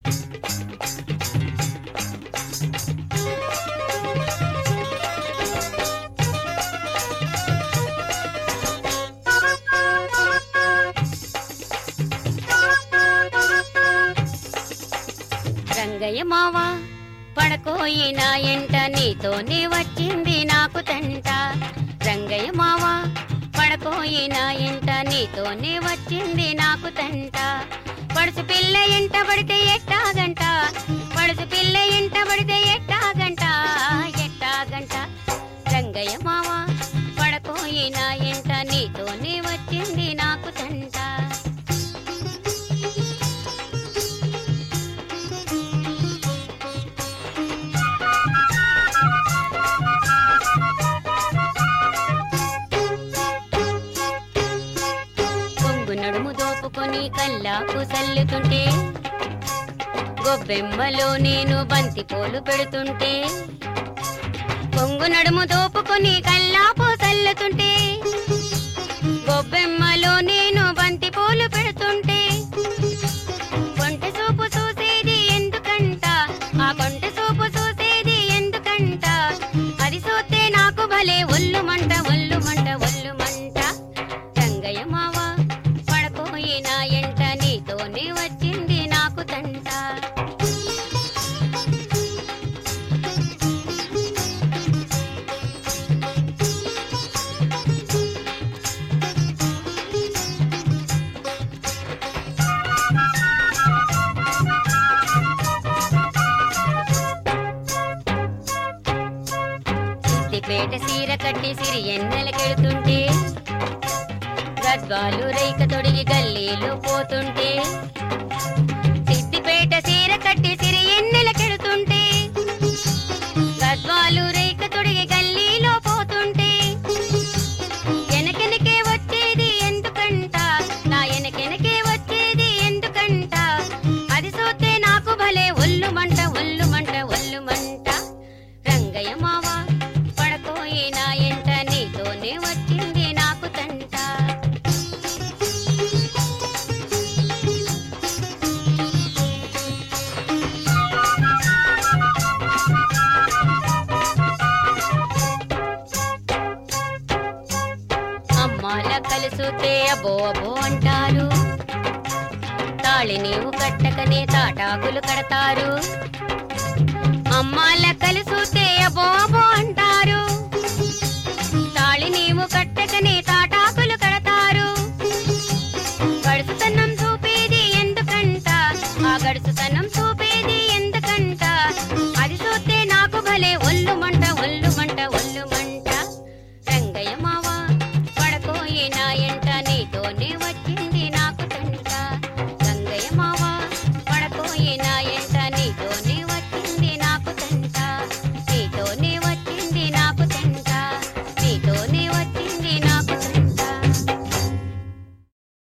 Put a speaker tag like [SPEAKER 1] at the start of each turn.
[SPEAKER 1] రంగయ్య మావా పడకోయిన ఎంట నీతోనే వచ్చింది నాకు తంట రంగయ్య మావా పడకోయిన ఎంట నీతోనే వచ్చింది నాకు తంట పడుసు పిల్ల ఎంట పడితే ఎట్టాగంట పడుసు పిల్ల ఎంట పడితే ఎట్టాగంట ఎట్టాగంట రంగయ్య మావా పడకోయిన ఎంట నీతోనే వచ్చింది నాకు తంట కొంగు నడుము దోపుకొని కల్లాకు సల్లుతుంటే గొబ్బెమ్మలో నేను బంతి పూలు పెడుతుంటే కొంగు నడుము దోపుకొని కల్లాపు సల్లుతుంటే గొబ్బెమ్మలో నేను బంతి పూలు పెడుతుంటే కొంటె సూపు చూసేది ఎందుకంట ఆ కొంటె సూపు చూసేది ఎందుకంట అది చూస్తే నాకు భలే ఒళ్ళు మంట ఒళ్ళు మంట ఒళ్ళు మంట రంగయ్య మావా పడకోయిన ఎంట నీతోనే వచ్చింది నాకు తంట సిద్దిపేట సీర కట్టి సిరి ఎన్నెలకెడుతుంటే గద్వాలు రైక తొడిగి గల్లీలో పోతుంటే సిద్దిపేట సీర కట్టి సిరి ఎన్నెలకెడుతుంటే గద్వాలు రైక తొడిగి గల్లీలో పోతుంటే ఎనకెనకే వచ్చేది ఎందుకంట నా ఎనకెనకే వచ్చేది ఎందుకంట అది సోతే నాకు భలే ఒళ్ళు మంట ఒళ్ళు మంట ఒళ్ళు మంట రంగయ్య మావా పడకోయిన ఎంట నీతోనే వచ్చింది నాకు తంట అమ్మాల కలుసుతే అబో అబో అంటారు తాళి నీవు కట్టకనే తాటాకులు కడతారు అమ్మాల కలుసుతే అబో అబో అంటారు తాళి నీవు కట్టకనే తాటాకులు కడతారు గడుసుతనం చూపేది ఎందుకంట ఆ గడుసుతనం చూపేది ఎందుకంట